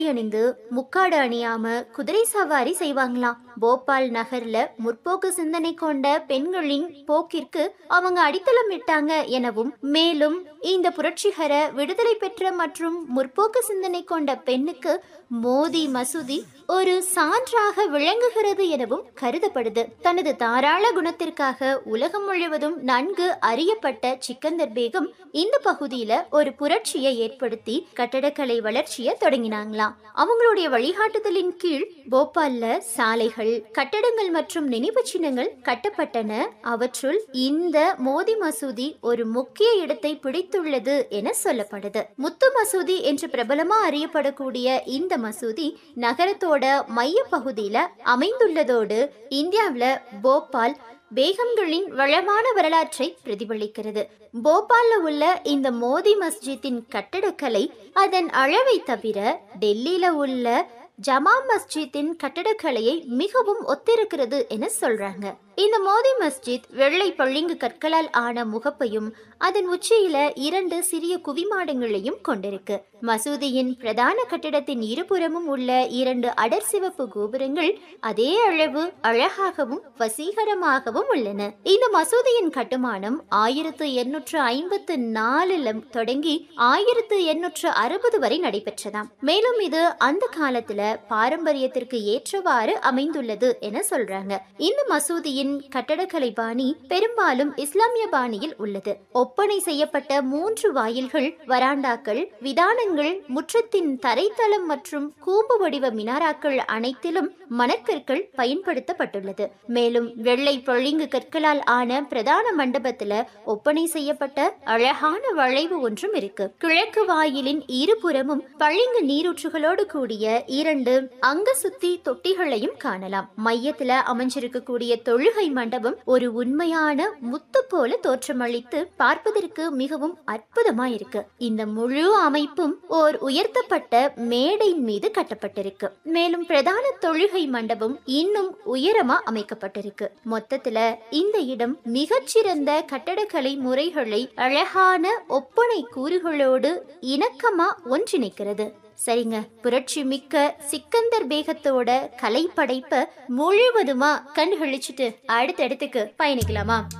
அணிந்து முக்காடு அணியாம குதிரை சவாரி செய்வாங்களாம் போபால் நகர்ல முற்போக்கு சிந்தனை கொண்ட பெண்களின் போக்கிற்கு அவங்க அடித்தளம் இட்டாங்க எனவும் மேலும் இந்த புரட்சிகர விடுதலை பெற்ற மற்றும் முற்போக்கு சிந்தனை கொண்ட பெண்ணுக்கு மோதி மசூதி ஒரு சான்றாக விளங்குகிறது எனவும் கருதப்படுது தனது தாராள குணத்திற்காக உலகம் முழுவதும் நன்கு அறியப்பட்ட சிக்கந்தர் பேகம் இந்த பகுதியில ஒரு புரட்சியை ஏற்படுத்தி கட்டடக்கலை வளர்ச்சியை தொடங்கினாங்களாம் அவங்களுடைய வழிகாட்டுதலின் கீழ் போபால்ல சாலைகள் கட்டடங்கள் மற்றும் நினைவு சின்னங்கள் கட்டப்பட்டன அவற்றுள் இந்த மோதி மசூதி ஒரு முக்கிய இடத்தை பிடித்துள்ளது என சொல்லப்படுது முத்து மசூதி என்று பிரபலமா அறியப்படக்கூடிய இந்த மசூதி நகரத்தோட மைய பகுதியில அமைந்துள்ளதோடு இந்தியாவுல போபால் பேகம்களின் வளமான வரலாற்றை பிரதிபலிக்கிறது போபால்ல உள்ள இந்த மோதி மஸ்ஜித்தின் கட்டடக்கலை அதன் அளவை தவிர டெல்லியில உள்ள ஜமா மஸ்ஜித்தின் கட்டடக்கலையை மிகவும் ஒத்திருக்கிறது என சொல்றாங்க இந்த மோதி மஸ்ஜித் வெள்ளை பளிங்கு கற்களால் ஆன முகப்பையும் அதன் உச்சியில இரண்டு சிறிய குவிமாடங்களையும் கொண்டிருக்கு மசூதியின் பிரதான கட்டிடத்தின் இருபுறமும் உள்ள இரண்டு அடர் சிவப்பு கோபுரங்கள் அதே அளவு அழகாகவும் வசீகரமாகவும் உள்ளன இந்த மசூதியின் கட்டுமானம் ஆயிரத்து எண்ணூற்று ஐம்பத்து நாலுல தொடங்கி ஆயிரத்து எண்ணூற்று அறுபது வரை நடைபெற்றதாம் மேலும் இது அந்த காலத்துல பாரம்பரியத்திற்கு ஏற்றவாறு அமைந்துள்ளது என சொல்றாங்க இந்த மசூதியின் கட்டடக்கலை பாணி பெரும்பாலும் இஸ்லாமிய பாணியில் உள்ளது ஒப்பனை செய்யப்பட்ட மூன்று வாயில்கள் வராண்டாக்கள் விதானங்கள் முற்றத்தின் தரைத்தளம் மற்றும் கூம்பு வடிவ மினாராக்கள் அனைத்திலும் மணற்கற்கள் பயன்படுத்தப்பட்டுள்ளது மேலும் வெள்ளை பளிங்கு கற்களால் ஆன பிரதான மண்டபத்துல ஒப்பனை செய்யப்பட்ட அழகான வளைவு ஒன்றும் இருக்கு கிழக்கு வாயிலின் இருபுறமும் பளிங்கு நீரூற்றுகளோடு கூடிய இரண்டு அங்க சுத்தி தொட்டிகளையும் காணலாம் மையத்துல அமைஞ்சிருக்கக்கூடிய தொழுகை மண்டபம் ஒரு உண்மையான முத்து போல தோற்றமளித்து பார்ப்பதற்கு மிகவும் அற்புதமா இருக்கு இந்த முழு அமைப்பும் ஓர் உயர்த்தப்பட்ட மேடையின் மீது கட்டப்பட்டிருக்கு மேலும் பிரதான தொழுகை மண்டபம் இன்னும் உயரமா அமைக்கப்பட்டிருக்கு மொத்தத்துல இந்த இடம் மிகச்சிறந்த கட்டடக்கலை முறைகளை அழகான ஒப்பனை கூறுகளோடு இணக்கமா ஒன்றிணைக்கிறது சரிங்க புரட்சி மிக்க சிக்கந்தர் பேகத்தோட கலை படைப்ப முழுவதுமா கண்டுகளிச்சுட்டு அடுத்த இடத்துக்கு பயணிக்கலாமா